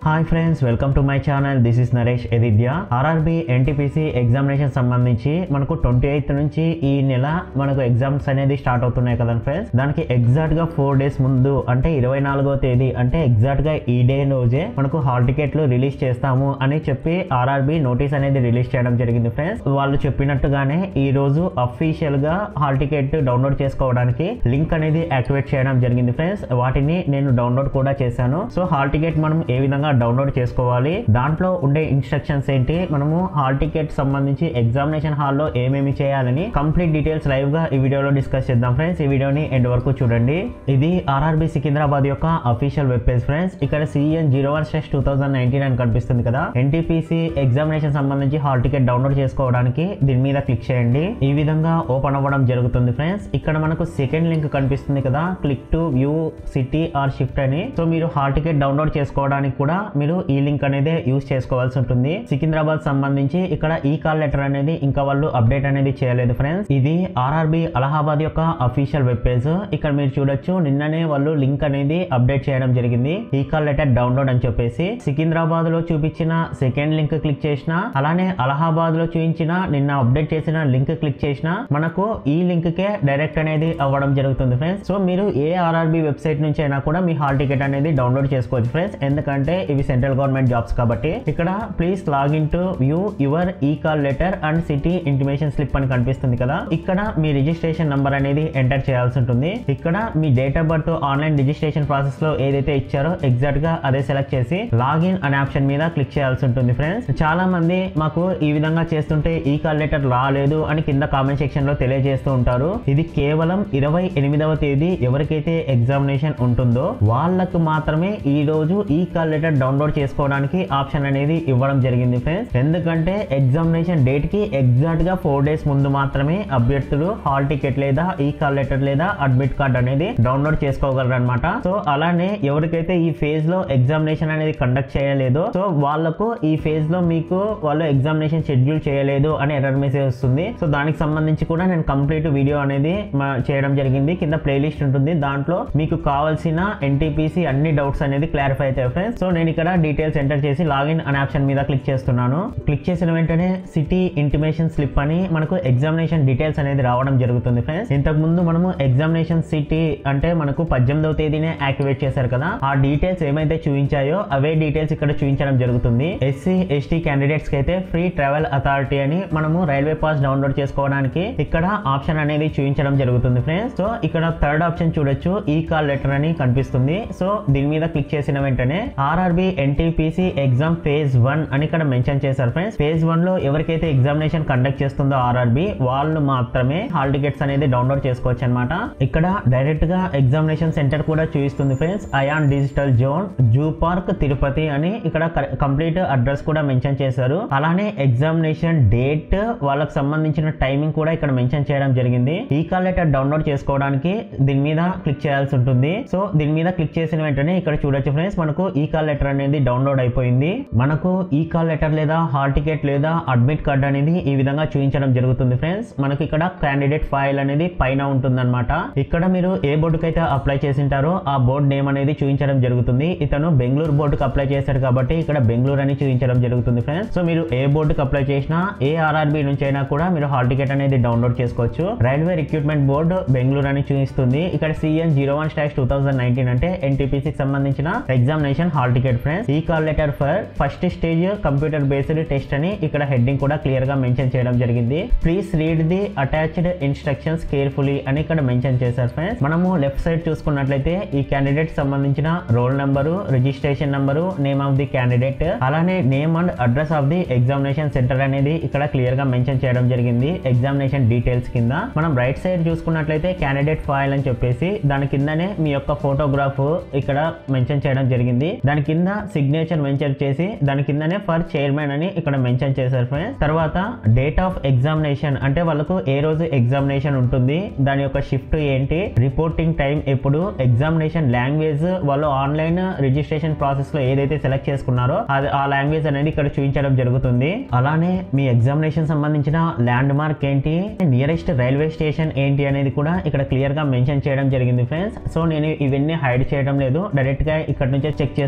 hi friends welcome to my channel this is Naresh ఎదిద్య RRB NTPC examination సంబంధించి మనకు twenty eighth నుంచి ఈ నెల మనకు ఎగ్జామ్స్ అనేది స్టార్ట్ అవుతున్నాయి కదండి ఫ్రెండ్స్ దానికి ఎగ్జాక్ట్ గా ఫోర్ డేస్ ముందు అంటే ఇరవై నాలుగో తేదీ అంటే ఎగ్జాక్ట్ గా ఈ డే రోజే మనకు హాల్ టికెట్లు రిలీజ్ చేస్తాము అని చెప్పి ఆర్ఆర్బి నోటీస్ అనేది రిలీజ్ చేయడం జరిగింది ఫ్రెండ్స్ వాళ్ళు చెప్పినట్టుగానే ఈ రోజు అఫీషియల్ గా హాల్ టికెట్ డౌన్లోడ్ చేసుకోవడానికి లింక్ అనేది యాక్టివేట్ చేయడం జరిగింది ఫ్రెండ్స్ వాటిని నేను డౌన్లోడ్ కూడా చేశాను సో హాల్ టికెట్ మనం ఏ విధంగా డౌన్లోడ్ చేసుకోవాలి దాంట్లో ఉండే ఇన్స్ట్రక్షన్స్ ఏంటి మనము హాల్ టికెట్ సంబంధించి ఎగ్జామినేషన్ హాల్లో ఏమేమి చేయాలని కంప్లీట్ డీటెయిల్స్ లైవ్ గా ఈ వీడియోలో డిస్కస్ చేద్దాం ఫ్రెండ్స్ ఈ వీడియోని ఎండ్ వరకు చూడండి ఇది ఆర్ఆర్బి సికింద్రాబాద్ యొక్క అఫీషియల్ వెబ్ పేజ్ ఫ్రెండ్స్ ఇక్కడ CN zero one slash two thousand nineteen అని కనిపిస్తుంది కదా ఎన్టీపీసీ ఎగ్జామినేషన్ సంబంధించి హాల్ టికెట్ డౌన్లోడ్ చేసుకోవడానికి దీని మీద క్లిక్ చేయండి ఈ విధంగా ఓపెన్ అవ్వడం జరుగుతుంది ఫ్రెండ్స్ ఇక్కడ మనకు సెకండ్ లింక్ కనిపిస్తుంది కదా click to view city or shift అని సో మీరు హాల్ టికెట్ డౌన్లోడ్ చేసుకోవడానికి కూడా మీరు ఈ లింక్ అనేది యూస్ చేసుకోవాల్సి ఉంటుంది సికింద్రాబాద్ సంబంధించి ఇక్కడ ఈ కాల్ లెటర్ అనేది ఇంకా వాళ్ళు అప్డేట్ అనేది చేయలేదు ఫ్రెండ్స్ ఇది ఆర్ఆర్బి అలహాబాద్ యొక్క అఫీషియల్ వెబ్ పేజ్ ఇక్కడ మీరు చూడొచ్చు నిన్ననే వాళ్ళు లింక్ అనేది అప్డేట్ చేయడం జరిగింది ఈ కాల్ లెటర్ డౌన్లోడ్ అని చెప్పేసి సికింద్రాబాద్ లో చూపించిన సెకండ్ లింక్ క్లిక్ చేసిన అలానే అలహాబాద్ లో చూపించిన నిన్న అప్డేట్ చేసిన లింక్ క్లిక్ చేసిన మనకు ఈ లింక్ కే డైరెక్ట్ అనేది అవ్వడం జరుగుతుంది ఫ్రెండ్స్ సో మీరు ఏ ఆర్ఆర్బి వెబ్సైట్ నుంచి అయినా కూడా మీ హాల్ టికెట్ అనేది డౌన్లోడ్ చేసుకోవచ్చు ఫ్రెండ్స్ ఎందుకంటే ఇవి సెంట్రల్ గవర్నమెంట్ జాబ్స్ కాబట్టి ఇక్కడ please login to view your e call letter and city intimation slip అని కనిపిస్తుంది కదా ఇక్కడ మీ రిజిస్ట్రేషన్ నంబర్ అనేది ఎంటర్ చేయాల్సి ఉంటుంది ఇక్కడ మీ date of birth online registration process లో ఏదైతే ఇచ్చారో ఎగ్జాక్ట్ గా అదే సెలెక్ట్ చేసి లాగిన్ అనే ఆప్షన్ మీద క్లిక్ చేయాల్సి ఉంటుంది ఫ్రెండ్స్ చాలా మంది మాకు ఈ విధంగా చేస్తుంటే ఈ కాల్ లెటర్ రాలేదు అని కింద కామెంట్ సెక్షన్ లో తెలియజేస్తూ ఉంటారు ఇది కేవలం ఇరవై ఎనిమిదవ తేదీ ఎవరికైతే ఎగ్జామినేషన్ ఉంటుందో వాళ్ళకు మాత్రమే ఈ రోజు ఈ కాల్ లెటర్ డౌన్లోడ్ చేసుకోవడానికి ఆప్షన్ అనేది ఇవ్వడం జరిగింది ఫ్రెండ్స్ ఎందుకంటే ఎగ్జామినేషన్ డేట్ కి ఎగ్జాక్ట్ గా ఫోర్ డేస్ ముందు మాత్రమే అభ్యర్థులు హాల్ టికెట్ లేదా ఈ కాల్ లెటర్ లేదా అడ్మిట్ కార్డ్ అనేది డౌన్లోడ్ చేసుకోగలరు అనమాట సో అలానే ఎవరికైతే ఈ ఫేజ్ లో ఎగ్జామినేషన్ అనేది కండక్ట్ చేయలేదో సో వాళ్ళకు ఈ ఫేజ్ లో మీకు వాళ్ళు ఎగ్జామినేషన్ షెడ్యూల్ చేయలేదు అని ఎర్రర్ మెసేజ్ వస్తుంది సో దానికి సంబంధించి కూడా నేను కంప్లీట్ వీడియో అనేది మా- చేయడం జరిగింది కింద ప్లేలిస్ట్ ఉంటుంది దాంట్లో మీకు కావాల్సిన ఎన్టీపీసీ అన్ని డౌట్స్ అనేది క్లారిఫై అవుతాయి ఫ్రెండ్స్ సో నేను ఇక్కడ డీటెయిల్స్ ఎంటర్ చేసి లాగిన్ అనే ఆప్షన్ మీద క్లిక్ చేస్తున్నాను క్లిక్ చేసిన వెంటనే సిటీ ఇంటిమేషన్ స్లిప్ అని మనకు ఎగ్జామినేషన్ డీటెయిల్స్ అనేది రావడం జరుగుతుంది ఫ్రెండ్స్ ఇంతకు ముందు మనము ఎగ్జామినేషన్ సిటీ అంటే మనకు పద్దెనిమిదవ తేదీనే యాక్టివేట్ చేశారు కదా ఆ డీటెయిల్స్ ఏమైతే చూపించాయో అవే డీటెయిల్స్ ఇక్కడ చూపించడం జరుగుతుంది ఎస్సీ ఎస్టీ క్యాండిడేట్స్ కి అయితే ఫ్రీ ట్రావెల్ అథారిటీ అని మనము రైల్వే పాస్ డౌన్లోడ్ చేసుకోవడానికి ఇక్కడ ఆప్షన్ అనేది చూపించడం జరుగుతుంది ఫ్రెండ్స్ సో ఇక్కడ థర్డ్ ఆప్షన్ చూడొచ్చు ఈ కాల్ లెటర్ అని కనిపిస్తుంది సో దీని మీద క్లిక్ చేసిన వెంటనే RRB NTPC exam phase one అని ఇక్కడ మెన్షన్ చేశారు ఫ్రెండ్స్ ఫేజ్ వన్ లో ఎవరికైతే ఎగ్జామినేషన్ కండక్ట్ చేస్తుందో ఆర్ఆర్బి వాళ్ళు మాత్రమే హాల్ టికెట్స్ అనేది డౌన్లోడ్ చేసుకోవచ్చు అనమాట ఇక్కడ డైరెక్ట్ గా ఎగ్జామినేషన్ సెంటర్ కూడా చూపిస్తుంది friends ion digital zone zoo park Tirupati అని ఇక్కడ కంప్లీట్ అడ్రస్ కూడా మెన్షన్ చేశారు అలానే ఎగ్జామినేషన్ డేట్ వాళ్ళకి సంబంధించిన టైమింగ్ కూడా ఇక్కడ మెన్షన్ చేయడం జరిగింది ఈ కాల్ లెటర్ డౌన్లోడ్ చేసుకోవడానికి దీని మీద క్లిక్ చేయాల్సి ఉంటుంది సో దీని మీద క్లిక్ చేసిన వెంటనే ఇక్కడ చూడొచ్చు ఫ్రెండ్స్ మనకు ఈ కాల్ లెటర్ అనేది డౌన్లోడ్ అయిపోయింది మనకు ఈ కాల్ లెటర్ లేదా హాల్ టికెట్ లేదా అడ్మిట్ కార్డ్ అనేది ఈ విధంగా చూపించడం జరుగుతుంది ఫ్రెండ్స్ మనకు ఇక్కడ క్యాండిడేట్ ఫైల్ అనేది పైన ఉంటుందన్నమాట ఇక్కడ మీరు ఏ బోర్డుకి అయితే అప్లై చేసింటారో ఆ బోర్డు నేమ్ అనేది చూపించడం జరుగుతుంది ఇతను బెంగళూరు బోర్డుకి అప్లై చేశారు కాబట్టి ఇక్కడ బెంగళూరు అని చూపించడం జరుగుతుంది ఫ్రెండ్స్ సో మీరు ఏ బోర్డుకి అప్లై చేసినా ఏ ఆర్ఆర్బి నుంచి అయినా కూడా మీరు హాల్ టికెట్ అనేది డౌన్లోడ్ చేసుకోవచ్చు రైల్వే రిక్రూట్మెంట్ బోర్డు బెంగళూరు అని చూపిస్తుంది ఇక్కడ CN zero one slash two thousand nineteen అంటే ఎన్టీపీసీ సంబంధించిన examination hall ticket friends e call letter for first stage computer based test అని ఇక్కడ హెడ్డింగ్ కూడా క్లియర్ గా మెన్షన్ చేయడం జరిగింది please read the attached instructions carefully అని ఇక్కడ మెన్షన్ చేశారు ఫ్రెండ్స్ మనము లెఫ్ట్ సైడ్ చూసుకున్నట్లయితే ఈ క్యాండిడేట్ సంబంధించిన roll number registration number name of the candidate అలానే name and address of the examination centre అనేది ఇక్కడ క్లియర్ గా మెన్షన్ చేయడం జరిగింది ఎగ్జామినేషన్ డీటెయిల్స్ కింద మనం రైట్ సైడ్ చూసుకున్నట్లయితే క్యాండిడేట్ ఫైల్ అని చెప్పేసి దాని కిందనే మీ యొక్క ఫోటోగ్రాఫ్ ఇక్కడ మెన్షన్ చేయడం జరిగింది దాని కింద సిగ్నేచర్ మెన్షన్ చేసి దాని కిందనే ఫర్ చైర్మన్ అని ఇక్కడ మెన్షన్ చేశారు ఫ్రెండ్స్ తర్వాత డేట్ ఆఫ్ ఎగ్జామినేషన్ అంటే వాళ్ళకు ఏ రోజు ఎగ్జామినేషన్ ఉంటుంది దాని యొక్క షిఫ్ట్ ఏంటి రిపోర్టింగ్ టైం ఎప్పుడు ఎగ్జామినేషన్ లాంగ్వేజ్ వాళ్ళు ఆన్లైన్ రిజిస్ట్రేషన్ ప్రాసెస్ లో ఏదైతే సెలెక్ట్ చేసుకున్నారో అది ఆ లాంగ్వేజ్ అనేది ఇక్కడ చూపించడం జరుగుతుంది అలానే మీ ఎగ్జామినేషన్ సంబంధించిన ల్యాండ్ మార్క్ ఏంటి నియరెస్ట్ రైల్వే స్టేషన్ ఏంటి అనేది కూడా ఇక్కడ క్లియర్ గా మెన్షన్ చేయడం జరిగింది ఫ్రెండ్స్ సో నేను ఇవన్నీ హైడ్ చేయడం లేదు డైరెక్ట్ గా ఇక్కడ నుంచే చెక్ చేసుకోవచ్చు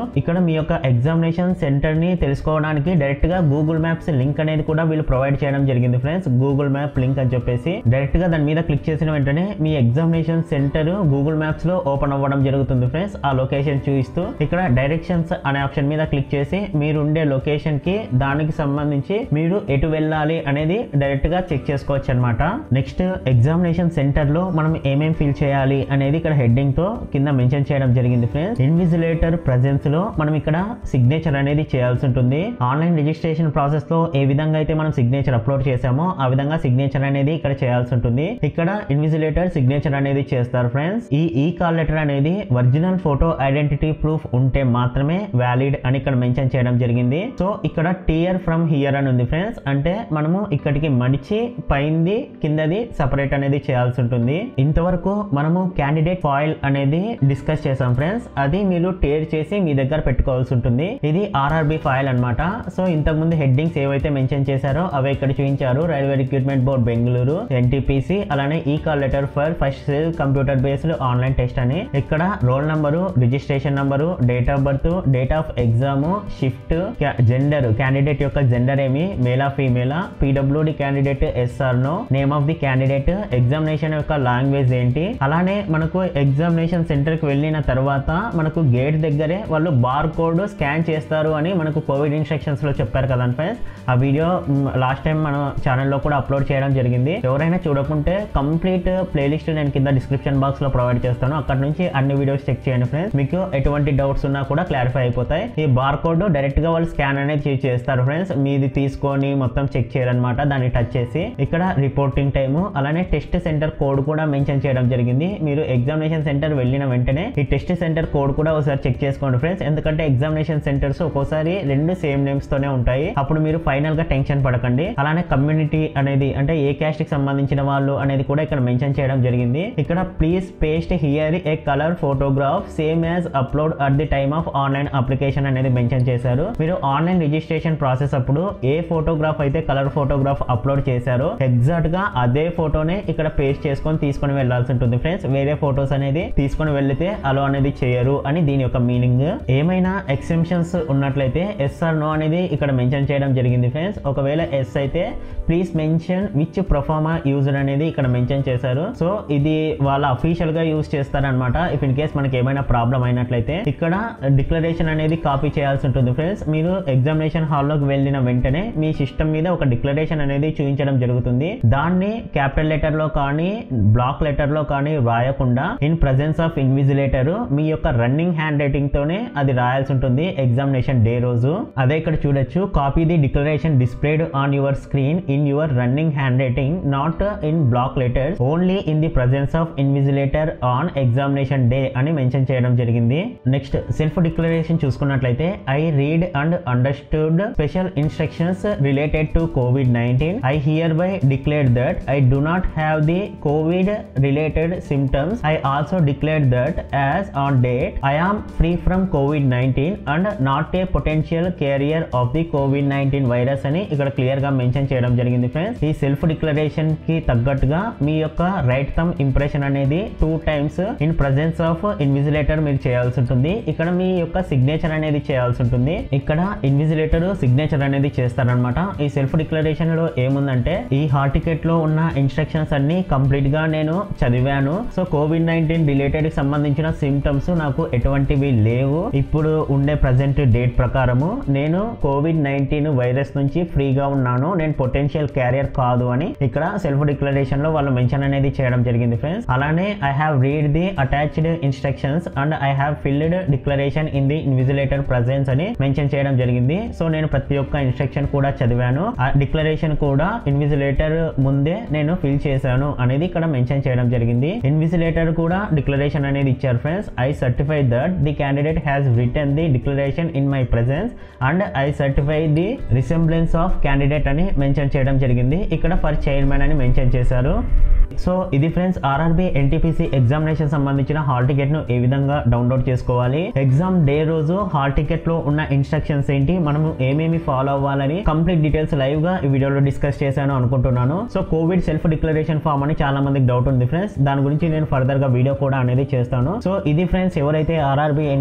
ఇక్కడ మీ యొక్క ఎగ్జామినేషన్ సెంటర్ ని తెలుసుకోవడానికి డైరెక్ట్ గా గూగుల్ మ్యాప్స్ లింక్ అనేది కూడా వీళ్ళు ప్రొవైడ్ చేయడం జరిగింది ఫ్రెండ్స్ గూగుల్ మ్యాప్ లింక్ అని చెప్పేసి డైరెక్ట్ గా దాని మీద క్లిక్ చేసిన వెంటనే మీ ఎగ్జామినేషన్ సెంటర్ గూగుల్ మ్యాప్స్ లో ఓపెన్ అవ్వడం జరుగుతుంది ఫ్రెండ్స్ ఆ లొకేషన్ చూపిస్తూ ఇక్కడ డైరెక్షన్స్ అనే ఆప్షన్ మీద క్లిక్ చేసి మీరు ఉండే లొకేషన్ కి దానికి సంబంధించి మీరు ఎటు వెళ్ళాలి అనేది డైరెక్ట్ గా చెక్ చేసుకోవచ్చు అనమాట నెక్స్ట్ ఎగ్జామినేషన్ సెంటర్ లో మనం ఏమేం ఫిల్ చేయాలి అనేది ఇక్కడ హెడ్డింగ్ తో కింద మెన్షన్ చేయడం జరిగింది ఫ్రెండ్స్ ఇన్విజిలేటర్ ప్రజెన్స్ లో మనం ఇక్కడ సిగ్నేచర్ అనేది చేయాల్సి ఉంటుంది ఆన్లైన్ రిజిస్ట్రేషన్ ప్రాసెస్ లో ఏ విధంగా అయితే మనం సిగ్నేచర్ అప్లోడ్ చేసామో ఆ విధంగా సిగ్నేచర్ అనేది ఇక్కడ చేయాల్సి ఉంటుంది ఇక్కడ ఇన్విజిలేటర్ సిగ్నేచర్ అనేది చేస్తారు ఫ్రెండ్స్ ఈ ఈ కాల్ లెటర్ అనేది ఒరిజినల్ ఫోటో ఐడెంటిటీ ప్రూఫ్ ఉంటే మాత్రమే వ్యాలిడ్ అని ఇక్కడ మెన్షన్ చేయడం జరిగింది సో ఇక్కడ టియర్ ఫ్రమ్ హియర్ అని ఉంది ఫ్రెండ్స్ అంటే మనము ఇక్కడికి మడిచి పైంది కిందది సపరేట్ అనేది చేయాల్సి ఉంటుంది ఇంతవరకు మనము క్యాండిడేట్ ఫాయిల్ అనేది డిస్కస్ చేసాం ఫ్రెండ్స్ అది మీరు టేర్ చేసి మీ దగ్గర పెట్టుకోవాల్సి ఉంటుంది ఇది ఆర్ఆర్బి ఫైల్ అన్నమాట సో ఇంతకు ముందు హెడ్డింగ్స్ ఏవైతే మెన్షన్ చేశారో అవి ఇక్కడ చూపించారు railway recruitment board Bengaluru NTPC అలానే e call letter for first computer based online test అని ఇక్కడ roll number registration number date of birth date of exam shift gender candidate యొక్క జెండర్ ఏమి మేలా ఫీమేలా PWD candidate SR no name of the candidate examination యొక్క language ఏంటి అలానే మనకు ఎగ్జామినేషన్ సెంటర్ కి వెళ్ళిన తర్వాత మనకు గేట్ దగ్గరే వాళ్ళు బార్ కోడ్ స్కాన్ చేస్తారు అని మనకు కోవిడ్ ఇన్స్ట్రక్షన్స్ లో చెప్పారు కదా ఫ్రెండ్స్ ఆ వీడియో లాస్ట్ టైం మన ఛానల్లో కూడా అప్లోడ్ చేయడం జరిగింది ఎవరైనా చూడకుంటే కంప్లీట్ ప్లేలిస్ట్ నేను కింద డిస్క్రిప్షన్ బాక్స్ లో ప్రొవైడ్ చేస్తాను అక్కడ నుంచి అన్ని వీడియోస్ చెక్ చేయండి ఫ్రెండ్స్ మీకు ఎటువంటి డౌట్స్ ఉన్నా కూడా క్లారిఫై అయిపోతాయి ఈ బార్ కోడ్ డైరెక్ట్ గా వాళ్ళు స్కాన్ అనేది చే- చేస్తారు ఫ్రెండ్స్ మీది తీసుకొని మొత్తం చెక్ చేయరనమాట దాన్ని టచ్ చేసి ఇక్కడ రిపోర్టింగ్ టైము అలానే టెస్ట్ సెంటర్ కోడ్ కూడా మెన్షన్ చేయడం జరిగింది మీరు ఎగ్జామినేషన్ సెంటర్ వెళ్ళిన వెంటనే ఈ టెస్ట్ సెంటర్ కోడ్ కూడా ఒకసారి చెక్ చేసుకోండి ఫ్రెండ్స్ ఎందుకంటే ఎగ్జామినేషన్ సెంటర్స్ ఒక్కోసారి రెండు సేమ్ నేమ్స్ తోనే ఉంటాయి అప్పుడు మీరు ఫైనల్ గా టెన్షన్ పడకండి అలానే కమ్యూనిటీ అనేది అంటే ఏ క్యాస్ట్ కి సంబంధించిన వాళ్ళు అనేది కూడా ఇక్కడ మెన్షన్ చేయడం జరిగింది ఇక్కడ please paste here a colour photograph same as upload at the time of online application అనేది మెన్షన్ చేశారు మీరు ఆన్లైన్ రిజిస్ట్రేషన్ ప్రాసెస్ అప్పుడు ఏ ఫోటోగ్రాఫ్ అయితే కలర్ ఫోటోగ్రాఫ్ అప్లోడ్ చేశారో ఎగ్జాక్ట్ గా అదే ఫోటోనే ఇక్కడ పేస్ట్ చేసుకొని తీసుకొని వెళ్ళాల్సి ఉంటుంది ఫ్రెండ్స్ వేరే ఫోటోస్ అనేది తీసుకొని వెళ్తే అలో అనేది చేయరు అని దీని యొక్క మీనింగ్ ఏమైనా ఎక్సెంప్షన్స్ ఉన్నట్లయితే ఎస్ ఆర్ నో అనేది ఇక్కడ మెన్షన్ చేయడం జరిగింది ఫ్రెండ్స్ ఒకవేళ ఎస్ అయితే please mention which proforma user అనేది ఇక్కడ మెన్షన్ చేశారు సో ఇది వాళ్ళ అఫీషియల్ గా యూజ్ చేస్తారనమాట ఇఫ్ ఇన్ కేస్ మనకి ఏమైనా ప్రాబ్లం అయినట్లయితే ఇక్కడ డిక్లరేషన్ అనేది కాపీ చేయాల్సి ఉంటుంది ఫ్రెండ్స్ మీరు ఎగ్జామినేషన్ హాల్లోకి వెళ్ళిన వెంటనే మీ సిస్టమ్ మీద ఒక డిక్లరేషన్ అనేది చూపించడం జరుగుతుంది దాన్ని క్యాపిటల్ లెటర్ లో కానీ బ్లాక్ లెటర్ లో కానీ రాయకుండా ఇన్ ప్రెసెన్స్ ఆఫ్ ఇన్విజిలేటర్ మీ యొక్క రన్నింగ్ హ్యాండ్ రైటింగ్ తోనే అది రాయాల్సి ఉంటుంది ఎగ్జామినేషన్ డే రోజు అదే ఇక్కడ చూడొచ్చు copy the declaration displayed on your screen in your running handwriting not in block letters only in the presence of invigilator on examination day అని మెన్షన్ చేయడం జరిగింది నెక్స్ట్ సెల్ఫ్ డిక్లరేషన్ చూసుకున్నట్లయితే I read and understood special instructions related to COVID nineteen I hereby declare that I do not have the COVID related symptoms I also declare that as on date I am free from COVID nineteen and not a potential carrier of the COVID nineteen virus అని ఇక్కడ clear గా mention చేయడం జరిగింది friends ఈ self declaration కి తగ్గట్టుగా మీ యొక్క రైట్ థమ్ ఇంప్రెషన్ అనేది two times in presence of invigilator మీరు చేయాల్సి ఉంటుంది ఇక్కడ మీ యొక్క సిగ్నేచర్ అనేది చేయాల్సి ఉంటుంది ఇక్కడ ఇన్విజిలేటర్ సిగ్నేచర్ అనేది చేస్తారనమాట ఈ సెల్ఫ్ డిక్లరేషన్ లో ఏముందంటే ఈ హాల్ టికెట్ లో ఉన్న ఇన్స్ట్రక్షన్స్ అన్ని కంప్లీట్ గా నేను చదివాను సో కోవిడ్ నైన్టీన్ రిలేటెడ్ సంబంధించిన సిమ్టమ్స్ నాకు ఎటువంటివి లేవు ఇప్పుడు ఉండే ప్రజెంట్ డేట్ ప్రకారము నేను కోవిడ్ నైన్టీన్ వైరస్ నుంచి ఫ్రీగా ఉన్నాను నేను పొటెన్షియల్ క్యారియర్ కాదు అని ఇక్కడ సెల్ఫ్ డిక్లరేషన్ లో వాళ్ళు మెన్షన్ అనేది చేయడం జరిగింది ఫ్రెండ్స్ అలానే I have read the attached instructions and I have filled declaration in the invigilator presence అని మెన్షన్ చేయడం జరిగింది సో నేను ప్రతి ఒక్క ఇన్స్ట్రక్షన్ కూడా చదివాను ఆ డిక్లరేషన్ కూడా ఇన్విజిలేటర్ ముందే నేను ఫిల్ చేశాను అనేది ఇక్కడ మెన్షన్ చేయడం జరిగింది ఇన్విజిలేటర్ కూడా డిక్లరేషన్ అనేది ఇచ్చారు friends I certify that the candidate has return the declaration in my presence and I certify the resemblance of candidate అని మెన్షన్ చేయడం జరిగింది ఇక్కడ ఫర్ చైర్మన్ అని మెన్షన్ చేశారు సో ఇది ఫ్రెండ్స్ ఆర్ఆర్బి ఎన్టీపీసీ ఎగ్జామినేషన్ సంబంధించిన హాల్ టికెట్ ను ఏ విధంగా డౌన్లోడ్ చేసుకోవాలి ఎగ్జామ్ డే రోజు హాల్ టికెట్ లో ఉన్న ఇన్స్ట్రక్షన్స్ ఏంటి మనము ఏమేమి ఫాలో అవ్వాలని కంప్లీట్ డీటెయిల్స్ లైవ్ గా ఈ వీడియోలో డిస్కస్ చేశాను అనుకుంటున్నాను so COVID self declaration form అని చాలా మందికి డౌట్ ఉంది ఫ్రెండ్స్ దాని గురించి నేను ఫర్దర్ గా వీడియో కూడా అనేది చేస్తాను సో ఇది ఫ్రెండ్స్ ఎవరైతే ఆర్ఆర్బి ఎన్టీపీసీ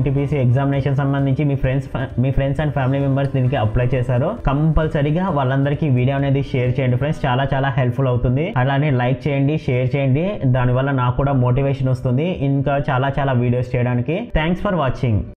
ఎగ్జామినేషన్ సంబంధించి మీ ఫ్రెండ్స్ మీ ఫ్రెండ్స్ అండ్ ఫ్యామిలీ మెంబర్స్ దీనికి అప్లై చేశారో కంపల్సరీగా వాళ్ళందరికీ వీడియో అనేది షేర్ చేయండి ఫ్రెండ్స్ చాలా చాలా హెల్ప్ఫుల్ అవుతుంది అలానే లైక్ చేయండి షేర్ చేయండి దానివల్ల నాకు కూడా మోటివేషన్ వస్తుంది ఇంకా చాలా చాలా వీడియోస్ చేయడానికి థ్యాంక్స్ ఫర్ వాచింగ్